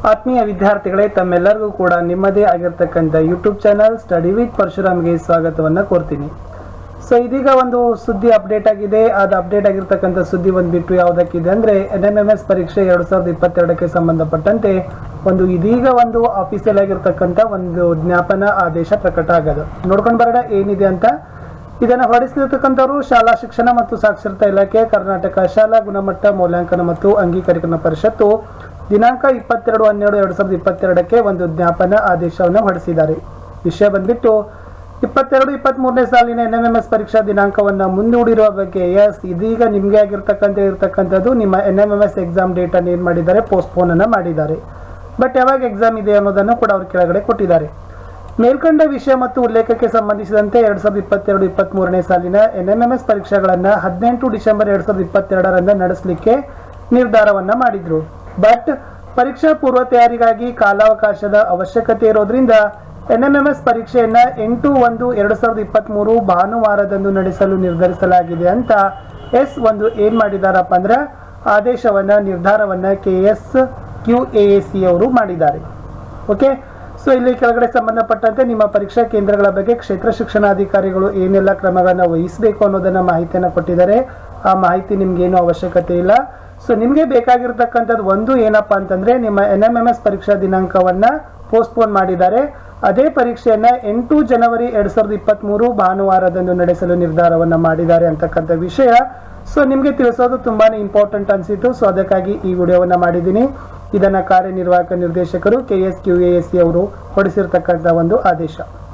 ಆತ್ಮೀಯ ವಿದ್ಯಾರ್ಥಿಗಳೇ ತಮ್ಮೆಲ್ಲರಿಗೂ ಕೂಡ ನಿಮ್ಮದೇ ಆಗಿರ್ತಕ್ಕಂಥ ಯೂಟ್ಯೂಬ್ ಚಾನಲ್ ಸ್ಟಡಿ ವಿತ್ ಪರಶುರಾಮ್ಗೆ ಸ್ವಾಗತವನ್ನು ಕೋರ್ತೀನಿ ಸೊ ಇದೀಗ ಒಂದು ಸುದ್ದಿ ಅಪ್ಡೇಟ್ ಆಗಿದೆ ಅದು ಅಪ್ಡೇಟ್ ಆಗಿರ್ತಕ್ಕಂಥ ಸುದ್ದಿ ಬಂದ್ಬಿಟ್ಟು ಯಾವುದಕ್ಕಿದೆ ಅಂದರೆ ಎನ್ ಎಮ್ ಎಮ್ ಎಸ್ ಪರೀಕ್ಷೆ ಎರಡು ಸಾವಿರದ ಇಪ್ಪತ್ತೆರಡಕ್ಕೆ ಸಂಬಂಧಪಟ್ಟಂತೆ ಒಂದು ಇದೀಗ ಒಂದು ಆಫೀಸಿಯಲ್ ಆಗಿರ್ತಕ್ಕಂಥ ಒಂದು ಜ್ಞಾಪನ ಆದೇಶ ಪ್ರಕಟ ಆಗೋದು ನೋಡ್ಕೊಂಡು ಬರೋಣ ಏನಿದೆ ಅಂತ ಇದನ್ನು ಹೊರಡಿಸಿರ್ತಕ್ಕಂಥವರು ಶಾಲಾ ಶಿಕ್ಷಣ ಮತ್ತು ಸಾಕ್ಷರತಾ ಇಲಾಖೆ ಕರ್ನಾಟಕ ಶಾಲಾ ಗುಣಮಟ್ಟ ಮೌಲ್ಯಾಂಕನ ಮತ್ತು ಅಂಗೀಕರಣ ಪರಿಷತ್ತು ದಿನಾಂಕ ಇಪ್ಪತ್ತೆರಡು ಹನ್ನೆರಡು ಎರಡು ಸಾವಿರದ ಇಪ್ಪತ್ತೆರಡಕ್ಕೆ ಒಂದು ಜ್ಞಾಪನ ಆದೇಶವನ್ನು ಹೊರಡಿಸಿದ್ದಾರೆ ವಿಷಯ ಬಂದ್ಬಿಟ್ಟು ಇಪ್ಪತ್ತೆರಡು ಇಪ್ಪತ್ತ್ಮೂರನೇ ಸಾಲಿನ ಎನ್ ಎಂ ಎಂ ಎಸ್ ಪರೀಕ್ಷಾ ದಿನಾಂಕವನ್ನು ಮುಂದೂಡಿರುವ ಬಗ್ಗೆ ಎಸ್ ಇದೀಗ ನಿಮಗೆ ಆಗಿರ್ತಕ್ಕಂಥ ಇರ್ತಕ್ಕಂಥದ್ದು ನಿಮ್ಮ N M M S exam ಡೇಟನ್ನು ಏನು ಮಾಡಿದ್ದಾರೆ ಪೋಸ್ಟ್ಪೋನ್ ಅನ್ನು ಮಾಡಿದ್ದಾರೆ ಬಟ್ ಯಾವಾಗ ಎಕ್ಸಾಮ್ ಇದೆ ಅನ್ನೋದನ್ನು ಕೂಡ ಅವರು ಕೆಳಗಡೆ ಕೊಟ್ಟಿದ್ದಾರೆ ಮೇಲ್ಕಂಡ ವಿಷಯ ಮತ್ತು ಉಲ್ಲೇಖಕ್ಕೆ ಸಂಬಂಧಿಸಿದಂತೆ ಎರಡ್ ಸಾವಿರದ ಇಪ್ಪತ್ತೆರಡು ಇಪ್ಪತ್ತ್ಮೂರನೇ ಸಾಲಿನ ಎನ್ ಎಂ ಎಂ ಎಸ್ ಪರೀಕ್ಷೆಗಳನ್ನು ಹದಿನೆಂಟು ಡಿಸೆಂಬರ್ ಎರಡ್ ಸಾವಿರದ ಇಪ್ಪತ್ತೆರಡರಂದು ನಡೆಸಲಿಕ್ಕೆ ನಿರ್ಧಾರವನ್ನ ಮಾಡಿದ್ರು ಬಟ್ ಪರೀಕ್ಷಾ ಪೂರ್ವ ತಯಾರಿಗಾಗಿ ಕಾಲಾವಕಾಶದ ಅವಶ್ಯಕತೆ ಇರೋದ್ರಿಂದ ಎನ್ ಎಂ ಎಂ ಎಸ್ ಪರೀಕ್ಷೆಯನ್ನ ಎಂಟು ಒಂದು ಎರಡು ಸಾವಿರದ ಇಪ್ಪತ್ತ್ಮೂರು ಭಾನುವಾರದಂದು ನಡೆಸಲು ನಿರ್ಧರಿಸಲಾಗಿದೆ ಅಂತ ಎಸ್ ಒಂದು ಏನ್ ಮಾಡಿದಾರಪ್ಪ ಅಂದ್ರೆ ಆದೇಶವನ್ನ ನಿರ್ಧಾರವನ್ನ K S Q A C ಅವರು ಮಾಡಿದ್ದಾರೆ ಓಕೆ ಸೊ ಇಲ್ಲಿ ಕೆಳಗಡೆ ಸಂಬಂಧಪಟ್ಟಂತೆ ನಿಮ್ಮ ಪರೀಕ್ಷಾ ಕೇಂದ್ರಗಳ ಬಗ್ಗೆ ಕ್ಷೇತ್ರ ಶಿಕ್ಷಣಾಧಿಕಾರಿಗಳು ಏನೆಲ್ಲ ಕ್ರಮಗಳನ್ನು ವಹಿಸಬೇಕು ಅನ್ನೋದನ್ನ ಮಾಹಿತಿಯನ್ನು ಕೊಟ್ಟಿದ್ದಾರೆ ಆ ಮಾಹಿತಿ ನಿಮ್ಗೇನು ಅವಶ್ಯಕತೆ ಇಲ್ಲ ಸೊ ನಿಮಗೆ ಬೇಕಾಗಿರ್ತಕ್ಕಂಥದ್ದು ಒಂದು ಏನಪ್ಪಾ ಅಂತಂದ್ರೆ ನಿಮ್ಮ ಎನ್ ಎಂ ಎಂ ಎಸ್ ಪರೀಕ್ಷಾ ದಿನಾಂಕವನ್ನ ಪೋಸ್ಟ್ಪೋನ್ ಮಾಡಿದ್ದಾರೆ ಅದೇ ಪರೀಕ್ಷೆಯನ್ನ ಎಂಟು ಜನವರಿ ಎರಡ್ ಸಾವಿರದ ಇಪ್ಪತ್ತ್ಮೂರು ಭಾನುವಾರದಂದು ನಡೆಸಲು ನಿರ್ಧಾರವನ್ನ ಮಾಡಿದ್ದಾರೆ ಅಂತಕ್ಕಂಥ ವಿಷಯ ಸೊ ನಿಮಗೆ ತಿಳಿಸೋದು ತುಂಬಾನೇ ಇಂಪಾರ್ಟೆಂಟ್ ಅನಿಸಿತು ಸೊ ಅದಕ್ಕಾಗಿ ಈ ವಿಡಿಯೋವನ್ನ ಮಾಡಿದ್ದೀನಿ ಇದನ್ನ ಕಾರ್ಯನಿರ್ವಾಹಕ ನಿರ್ದೇಶಕರು K S Q A S C ಅವರು ಹೊರಡಿಸಿರ್ತಕ್ಕಂಥ ಒಂದು ಆದೇಶ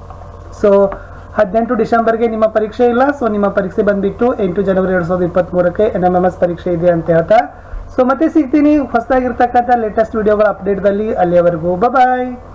ಸೊ ಹದಿನೆಂಟು ಡಿಸೆಂಬರ್ಗೆ ನಿಮ್ಮ ಪರೀಕ್ಷೆ ಇಲ್ಲ ಸೊ ನಿಮ್ಮ ಪರೀಕ್ಷೆ ಬಂದ್ಬಿಟ್ಟು ಎಂಟು ಜನವರಿ ಎರಡ್ ಸಾವಿರದ ಇಪ್ಪತ್ತ್ಮೂರಕ್ಕೆ ಎನ್ ಎಂ ಎಂ ಎಸ್ ಪರೀಕ್ಷೆ ಇದೆ ಅಂತ ಹೇಳ್ತಾ ಸೊ ಮತ್ತೆ ಸಿಗ್ತೀನಿ ಹೊಸದಾಗಿರ್ತಕ್ಕಂಥ ಲೇಟೆಸ್ಟ್ ವಿಡಿಯೋಗಳ ಅಪ್ಡೇಟ್ದಲ್ಲಿ ಅಲ್ಲಿಯವರೆಗೂ ಬಾಯ್